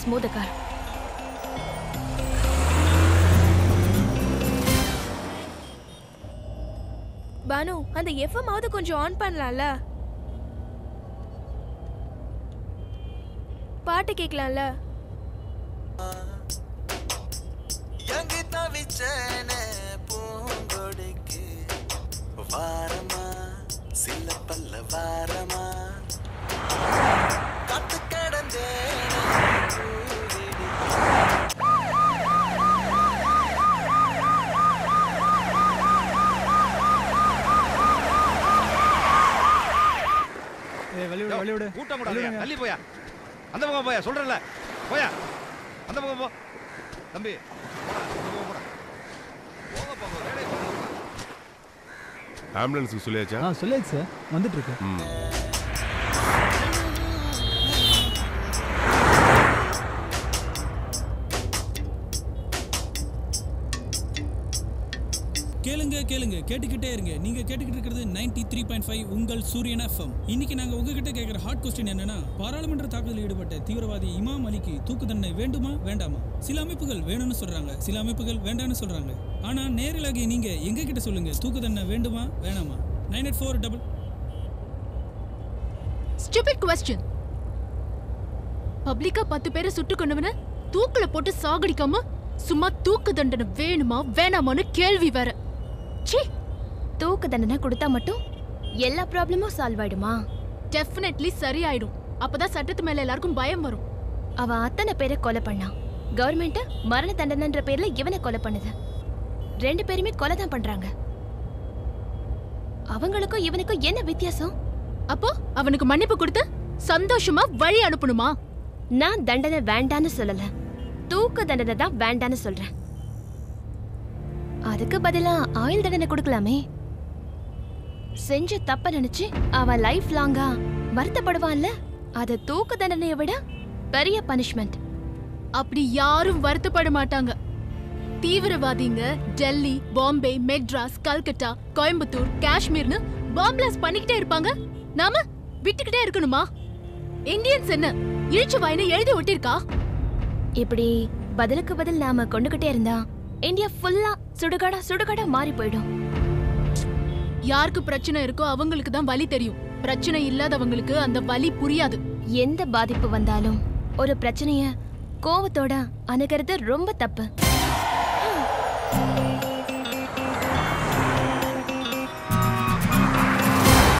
Let's move the car. Banu அந்த FM ஆவது கொஞ்சம் ஆன் பண்ணலாம்ல பாட்டு கேட்கலாம்ல எங்கு தவிச்சேன பூங்கொடிக்கு வாரமா சில பல்ல வாரமா காத்து கடந்தேன ஏய் வழி விடு வழி விடு கூட்டம் வழி கூட விடுங்க. தள்ளி போயா அந்த பக்கம் போயா சொல்றேன்ல போயா அந்த பக்கம் போ தம்பி போடா, அந்த பக்கம் போடா. போங்க போங்க வேலையை பாருங்க. ஆம்புலன்ஸுக்கு சொல்லியாச்சா ஆ சொல்லியாச்சு சார் வந்துட்டு இருக்கு ம் கேளுங்க கேளுங்க கேட்டுக்கிட்டே இருங்க நீங்க கேட்டுக்கிட்டு இருக்கிறது 93.5 த்ரீ பாயிண்ட் ஃபைவ் உங்கள் சூரியன் எஃப்எம் இன்னைக்கு நாங்க உங்ககிட்ட கேட்கிற ஹாட் கொஸ்டின் என்னன்னா பாராளுமன்ற தாக்குதலில் ஈடுபட்ட தீவிரவாதி இமாம் அலிக்கு தூக்கு தண்டனை வேண்டுமா வேண்டாமா சில அமைப்புகள் வேணும்னு சொல்றாங்க சில அமைப்புகள் வேண்டாம்னு சொல்றாங்க ஆனா நேரிலாகி நீங்க எங்க கிட்ட சொல்லுங்க தூக்கு தண்டனை வேண்டுமா வேணாமா nine eight four double stupid question பப்ளிக்கா பத்து பேரை சுட்டு கொண்டவன தூக்குல போட்டு சாகடிக்காம சும்மா தூக்கு தண்டனை வேணுமா வேணாமான்னு கேள்வி வேற ச்சீ தூக்கு தண்டனை கொடுத்தா மட்டும் எல்லா ப்ராப்ளமும் சால்வ் ஆயிடுமா டெஃபினெட்லி சரியாயிடும் அப்பதான் சட்டத்து மேல எல்லாருக்கும் பயம் வரும் அவ அத்தனை பேரை கொலை பண்ணான் கவர்மெண்ட் மரண தண்டனைன்ற பேர்ல இவனை கொலை பண்ணுது ரெண்டு பேருமே கொலை தான் பண்றாங்க அவங்களுக்கும் இவனுக்கும் என்ன வித்தியாசம் அப்போ அவனுக்கு மன்னிப்பு கொடுத்து சந்தோஷமா வழி அனுப்பணுமா நான் தண்டனை வேண்டான்னு சொல்லல தூக்கு தண்டனை தான் வேண்டான்னு சொல்றேன் அதுக்கு பதிலா ஆயுள் தண்டனை கொடுக்கலாமே செஞ்ச தப்ப நினைச்சு அவன் லைஃப் லாங்கா வருத்தப்படுவான்ல அது தூக்கு தண்டனையை விட பெரிய பனிஷ்மெண்ட் அப்படி யாரும் வருத்தப்பட மாட்டாங்க தீவிரவாதிங்க டெல்லி பாம்பே மெட்ராஸ் கல்கட்டா கோயம்புத்தூர் காஷ்மீர்னு பாம்பிளாஸ் பண்ணிக்கிட்டே இருப்பாங்க நாம விட்டுக்கிட்டே இருக்கணுமா இந்தியன்ஸ் என்ன இழிச்சு வாயின்னு எழுதி ஒட்டிருக்கா இப்படி பதிலுக்கு பதில் நாம கொண்டுகிட்டே இருந்தா இந்தியா ஃபுல்லா சுடுகாடா சுடுகாடா மாறி போயிடும் யாருக்கு பிரச்சனை இருக்கோ அவங்களுக்கு தான் வலி தெரியும் பிரச்சனை இல்லாதவங்களுக்கு அந்த வலி புரியாது எந்த பாதிப்பு வந்தாலும் ஒரு பிரச்சனைய கோவத்தோட அணுகிறது ரொம்ப தப்பு